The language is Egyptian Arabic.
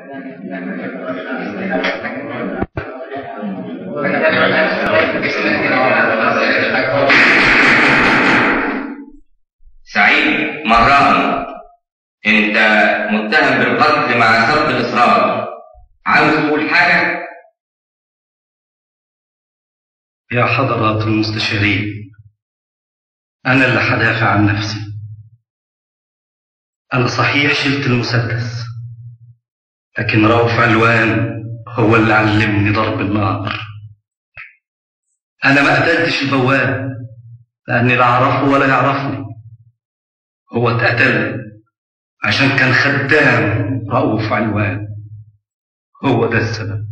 سعيد مهران انت متهم بالقتل مع سبب الاصرار عاوز تقول حاجه يا حضرات المستشارين أنا اللي حدافع عن نفسي أنا صحيح شلت المسدس لكن رؤوف علوان هو اللي علمني ضرب النار أنا ما قتلتش البواب لأني لا أعرفه ولا يعرفني هو اتقتل عشان كان خدام رؤوف علوان هو ده السبب